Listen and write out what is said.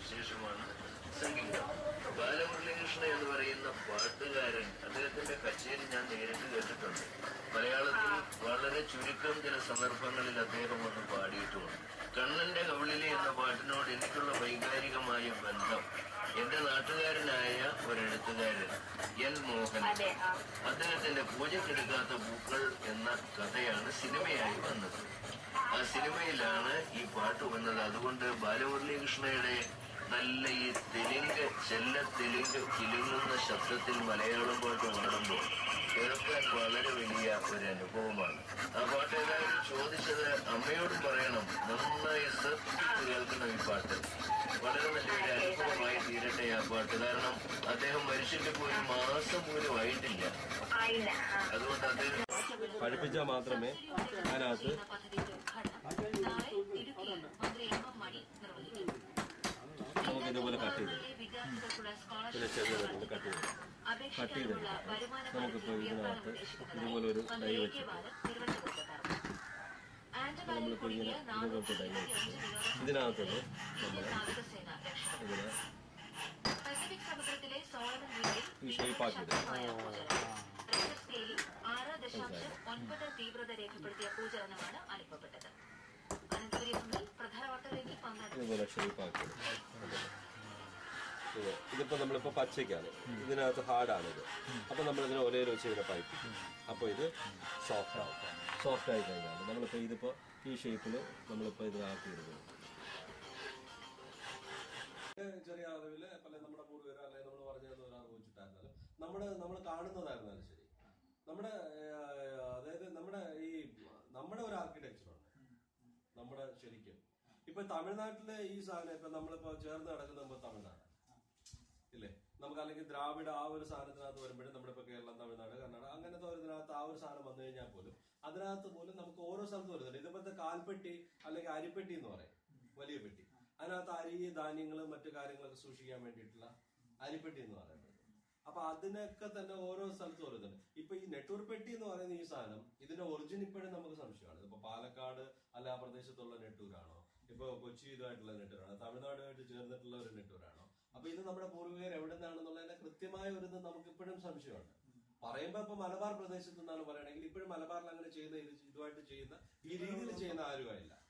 വിശേഷമാണ് സംഗീതം ബാലമുരളീകൃഷ്ണ എന്ന് പറയുന്ന പാട്ടുകാരൻ അദ്ദേഹത്തിന്റെ കച്ചേരി ഞാൻ നേരിട്ട് കേട്ടിട്ടുണ്ട് മലയാളത്തിൽ വളരെ ചുരുക്കം ചില സന്ദർഭങ്ങളിൽ അദ്ദേഹം ഒന്ന് പാടിയിട്ടുമുണ്ട് കണ്ണന്റെ കവിളിലെ എന്ന പാട്ടിനോട് എനിക്കുള്ള വൈകാരികമായ ബന്ധം എന്റെ നാട്ടുകാരനായ ഒരു എഴുത്തുകാരൻ എൻ മോഹൻ അതെ ആ അദ്ദേഹത്തിന്റെ പൂജക്കെടുക്കാത്ത പൂക്കൾ എന്ന കഥയാണ് സിനിമയായി വന്നത് ആ സിനിമയിലാണ് ഈ പാട്ട് വന്നത് അതുകൊണ്ട് ബാലമുരളീകൃഷ്ണയുടെ നല്ല ഈ തെലുങ്ക് ചെല്ല തെലുങ്ക് കിലുങ്ങുന്ന ശബ്ദത്തിൽ മലയാളം പാട്ട് പാടുമ്പോൾ കേൾക്കാൻ വളരെ വലിയ ഒരു അനുഭവമാണ് ആ പാട്ട് ഏതായാലും ചോദിച്ചത് അമ്മയോടും പറയണം നന്നായി ശ്രദ്ധിച്ച് കേൾക്കണം ഈ പാട്ട് വളരെ നല്ലൊരു അനുഭവമായി തീരട്ടെ ആ പാട്ട് കാരണം അദ്ദേഹം മരിച്ചിട്ട് പോയി ഒരു മാസം പോലും ആയിട്ടില്ല ആയില്ല ആ അതുകൊണ്ട് അദ്ദേഹം പഠിപ്പിച്ചാൽ മാത്രമേ അതിനകത്ത് പദ്ധതിയുടെ ഉദ്ഘാടനം നാളെ ഇടുക്കിയിൽ മന്ത്രി എം എം മണി നിർവഹിക്കും നമുക്ക് ഇതുപോലെ കട്ട് ചെയ്ത് വിദ്യാർത്ഥികൾക്കുള്ള പിന്നെ ചെറിയ തരത്തിൽ കട്ട് ചെയ്ത് കട്ട് ചെയ്ത് അപേക്ഷിക്കാനുള്ള വരുമാന നമുക്കിപ്പോൾ ഇതിനകത്ത് ഇതുപോലെ ഒരു ഡൈ വെച്ച് നമ്മളിപ്പോൾ ഇങ്ങനെ ഇതുപോലത്തെ ഡൈ വെച്ച് ഇതിനകത്തുനിന്ന് നമ്മൾ നാവികസേന രക്ഷപ്പെട്ടു ഇതിനെ പസഫിക് സമുദ്രത്തിലെ സോളമൻ ദ്വീപിൽ ഈ ഷേപ്പാക്കിയിട്ട് ശക്തമായ ഭൂചലനം. റിക്ടർ സ്കെയിലിൽ ആറ് ദശാംശം ഒൻപത് തീവ്രത രേഖപ്പെടുത്തിയ ഭൂചലനമാണ് അനുഭവപ്പെട്ടത് അനന്തപുരി മുതൽ പ്രധാന വട്ടറിലേക്ക് പന്ത്രണ്ട് ഇതുപോലെ ഷേപ്പാക്കി ഇത് ഇതിപ്പോ നമ്മളിപ്പോ പച്ചയ്ക്കാണ് ഇതിനകത്ത് ഹാർഡാണ് ഇത് അപ്പൊ നമ്മൾ ഇതിനെ ഒരേലും വെച്ച് ഇതിനെ പൈപ്പിക്കും അപ്പൊ ഇത് സോഫ്റ്റ് ആവും സോഫ്റ്റ് ആയി കഴിഞ്ഞാൽ നമ്മളിപ്പോ ഇതിപ്പോ ഈ ഷേപ്പിൽ നമ്മളിപ്പോ ഇത് ആക്കി എടുക്കുന്നു ചെറിയ അളവില് പല നമ്മുടെ പൂർവികർ അല്ലെങ്കിൽ നമ്മൾ പറഞ്ഞു തന്ന ഒരാൾ വെച്ചിട്ടായിരുന്നാലും നമ്മുടെ നമ്മൾ കാണുന്നതായിരുന്നാലും ശരി നമ്മുടെ ഏഹ്, അതായത് നമ്മുടെ ഈ നമ്മുടെ ഒരു ആർക്കിടെക്ചർ ഉണ്ട് നമ്മുടെ ശരിക്കും ഇപ്പൊ തമിഴ്നാട്ടിലെ ഈ സാധനം ഇപ്പൊ നമ്മളിപ്പോ ചേർന്ന് കിടക്കുന്ന ഇപ്പൊ തമിഴ്നാട് ഇല്ലേ നമുക്ക് അല്ലെങ്കിൽ ദ്രാവിഡ ആ ഒരു സാധനത്തിനകത്ത് വരുമ്പോഴും നമ്മളിപ്പോ കേരളം തമിഴ്നാട് കർണാടക അങ്ങനത്തെ ഒരു ഇതിനകത്ത് ആ ഒരു സാധനം വന്നു കഴിഞ്ഞാൽ പോലും അതിനകത്ത് പോലും നമുക്ക് ഓരോ സ്ഥലത്ത് വരുന്നുണ്ട് ഇതുപോലത്തെ കാൽപ്പെട്ടി അല്ലെങ്കിൽ അരിപ്പെട്ടി എന്ന് പറയും വലിയ പെട്ടി അതിനകത്ത് അരി ധാന്യങ്ങൾ മറ്റു കാര്യങ്ങളൊക്കെ സൂക്ഷിക്കാൻ വേണ്ടിയിട്ടുള്ള അരിപ്പെട്ടി എന്ന് പറയുന്നത് അപ്പൊ അതിനൊക്കെ തന്നെ ഓരോ സ്ഥലത്ത് വരുന്നുണ്ട് ഇപ്പൊ ഈ നെട്ടൂർ പെട്ടി എന്ന് പറയുന്ന ഈ സാധനം ഇതിന്റെ ഒറിജിൻ ഇപ്പോഴും നമുക്ക് സംശയമാണ് ഇപ്പൊ പാലക്കാട് അല്ല ആ പ്രദേശത്തുള്ള നെട്ടൂരാണോ ഇപ്പൊ കൊച്ചി ഇതുമായിട്ടുള്ള നെട്ടൂരാണോ തമിഴ്നാടുമായിട്ട് ചേർന്നിട്ടുള്ള ഒരു നെട്ടൂരാണോ അപ്പൊ ഇത് നമ്മുടെ പൂർവികർ എവിടെ നിന്നാണെന്നുള്ളതിന്റെ കൃത്യമായ ഒരു ഇത് നമുക്ക് ഇപ്പോഴും സംശയമുണ്ട് പറയുമ്പോ ഇപ്പൊ മലബാർ പ്രദേശത്ത് നിന്നാണ് പറയുകയാണെങ്കിൽ ഇപ്പോഴും മലബാറിൽ അങ്ങനെ ചെയ്യുന്ന ഇത് ഇതുമായിട്ട് ചെയ്യുന്ന ഈ രീതിയിൽ ചെയ്യുന്ന ആരുമായില്ല